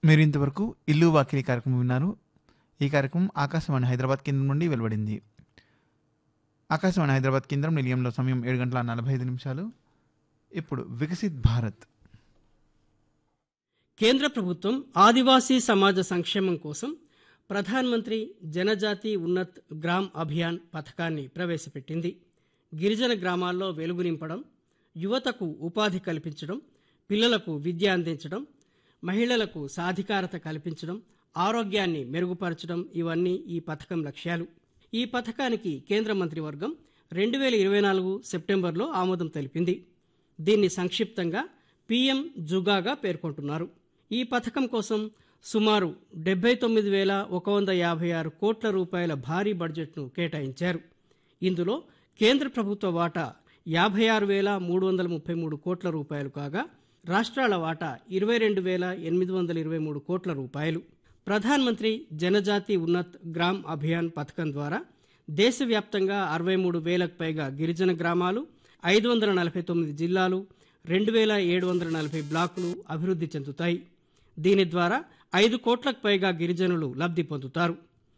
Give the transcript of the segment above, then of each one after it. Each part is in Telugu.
మీరు ఇంతవరకు ఇల్లు వాకిలి కార్యక్రమం విన్నారు ఈ కార్యక్రమం ఆకాశవాణి హైదరాబాద్ కేంద్రం నుండి వెలువడింది ఆకాశవాణి హైదరాబాద్ కేంద్రం నిలయంలో సమయం ఏడు గంటల నలభై ఐదు నిమిషాలు ఇప్పుడు వికసిత్ భారత్ కేంద్ర ప్రభుత్వం ఆదివాసీ సమాజ సంక్షేమం కోసం ప్రధాన్ మంత్రి జనజాతి ఉన్నత్ గ్రామ్ అభియాన్ పథకాన్ని ప్రవేశపెట్టింది గిరిజన గ్రామాల్లో వెలుగు నింపడం యువతకు ఉపాధి కల్పించడం పిల్లలకు విద్య అందించడం మహిళలకు సాధికారత కల్పించడం ఆరోగ్యాన్ని మెరుగుపరచడం ఇవన్నీ ఈ పథకం లక్ష్యాలు ఈ పథకానికి కేంద్ర మంత్రివర్గం రెండు వేల ఇరవై నాలుగు సెప్టెంబర్లో ఆమోదం తెలిపింది దీన్ని సంక్షిప్తంగా పీఎం జుగాగా పేర్కొంటున్నారు ఈ పథకం కోసం సుమారు డెబ్బై తొమ్మిది వేల ఒక వంద యాభై ఆరు కోట్ల రూపాయల భారీ బడ్జెట్ను కేటాయించారు ఇందులో కేంద్ర ప్రభుత్వ వాటా యాభై ఆరు వేల మూడు వందల ముప్పై మూడు కోట్ల రూపాయలు కాగా రాష్ట్రాల వాటా ఇరవై రెండు వేల ఎనిమిది వందల ఇరవై మూడు కోట్ల రూపాయలు ప్రధాన్ మంత్రి జనజాతి ఉన్నత్ గ్రామ్ అభియాన్ పథకం ద్వారా దేశవ్యాప్తంగా అరవై మూడు వేలకు పైగా గిరిజన గ్రామాలు ఐదు వందల నలభై తొమ్మిది జిల్లాలు రెండు వేల ఏడు వందల నలభై బ్లాకులు అభివృద్ధి చెందుతాయి దీని ద్వారా ఐదు కోట్లకు పైగా గిరిజనులు లబ్ధి పొందుతారు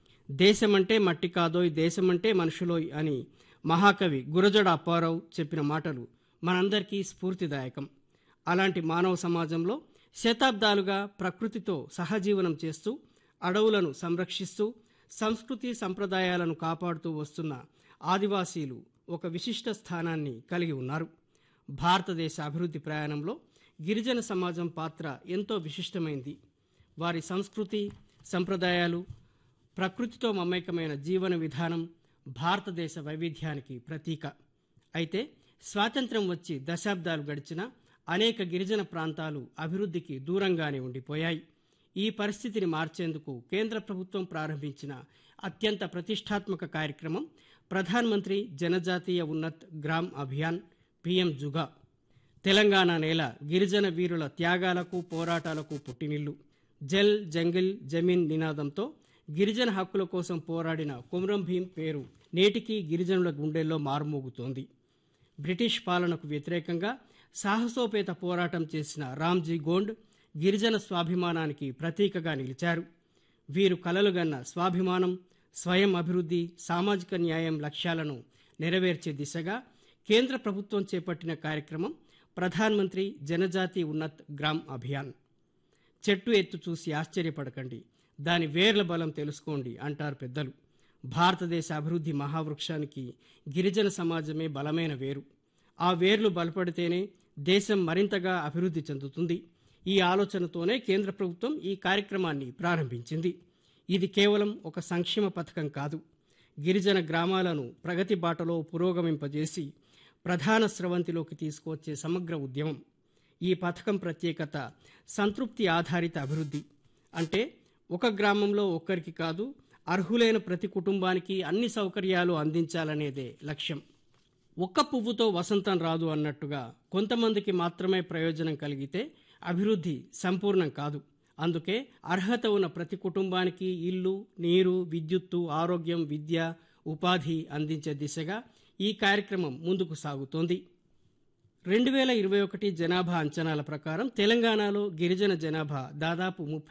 దేశమంటే మట్టి కాదోయ్ దేశమంటే మనుషులోయ్ అని మహాకవి గురజడ అప్పారావు చెప్పిన మాటలు మనందరికీ స్ఫూర్తిదాయకం అలాంటి మానవ సమాజంలో శతాబ్దాలుగా ప్రకృతితో సహజీవనం చేస్తూ అడవులను సంరక్షిస్తూ సంస్కృతి సంప్రదాయాలను కాపాడుతూ వస్తున్న ఆదివాసీలు ఒక విశిష్ట స్థానాన్ని కలిగి ఉన్నారు భారతదేశ అభివృద్ధి ప్రయాణంలో గిరిజన సమాజం పాత్ర ఎంతో విశిష్టమైంది వారి సంస్కృతి సంప్రదాయాలు ప్రకృతితో మమేకమైన జీవన విధానం భారతదేశ వైవిధ్యానికి ప్రతీక అయితే స్వాతంత్ర్యం వచ్చి దశాబ్దాలు గడిచినా అనేక గిరిజన ప్రాంతాలు అభివృద్ధికి దూరంగానే ఉండిపోయాయి ఈ పరిస్థితిని మార్చేందుకు కేంద్ర ప్రభుత్వం ప్రారంభించిన అత్యంత ప్రతిష్టాత్మక కార్యక్రమం ప్రధాన్ మంత్రి జనజాతీయ ఉన్నత్ గ్రామ్ అభియాన్ పిఎం జుగా తెలంగాణ నేల గిరిజన వీరుల త్యాగాలకు పోరాటాలకు పుట్టినిల్లు జల్ జంగిల్ జమీన్ నినాదంతో గిరిజన హక్కుల కోసం పోరాడిన కుమ్రం భీం పేరు నేటికీ గిరిజనుల గుండెల్లో మారుమోగుతోంది బ్రిటిష్ పాలనకు వ్యతిరేకంగా సాహసోపేత పోరాటం చేసిన రామ్జీ గోండ్ గిరిజన స్వాభిమానానికి ప్రతీకగా నిలిచారు వీరు కలలుగన్న స్వాభిమానం స్వయం అభివృద్ధి సామాజిక న్యాయం లక్ష్యాలను నెరవేర్చే దిశగా కేంద్ర ప్రభుత్వం చేపట్టిన కార్యక్రమం ప్రధాన్ మంత్రి జనజాతి ఉన్నత్ గ్రామ్ అభియాన్ చెట్టు ఎత్తు చూసి ఆశ్చర్యపడకండి దాని వేర్ల బలం తెలుసుకోండి అంటారు పెద్దలు భారతదేశ అభివృద్ధి మహావృక్షానికి గిరిజన సమాజమే బలమైన వేరు ఆ వేర్లు బలపడితేనే దేశం మరింతగా అభివృద్ధి చెందుతుంది ఈ ఆలోచనతోనే కేంద్ర ప్రభుత్వం ఈ కార్యక్రమాన్ని ప్రారంభించింది ఇది కేవలం ఒక సంక్షేమ పథకం కాదు గిరిజన గ్రామాలను ప్రగతి బాటలో పురోగమింపజేసి ప్రధాన స్రవంతిలోకి తీసుకువచ్చే సమగ్ర ఉద్యమం ఈ పథకం ప్రత్యేకత సంతృప్తి ఆధారిత అభివృద్ధి అంటే ఒక గ్రామంలో ఒక్కరికి కాదు అర్హులైన ప్రతి కుటుంబానికి అన్ని సౌకర్యాలు అందించాలనేదే లక్ష్యం ఒక్క పువ్వుతో వసంతం రాదు అన్నట్టుగా కొంతమందికి మాత్రమే ప్రయోజనం కలిగితే అభివృద్ధి సంపూర్ణం కాదు అందుకే అర్హత ఉన్న ప్రతి కుటుంబానికి ఇల్లు నీరు విద్యుత్తు ఆరోగ్యం విద్య ఉపాధి అందించే దిశగా ఈ కార్యక్రమం ముందుకు సాగుతోంది రెండు వేల ఇరవై ఒకటి జనాభా అంచనాల ప్రకారం తెలంగాణలో గిరిజన జనాభా దాదాపు ముప్పై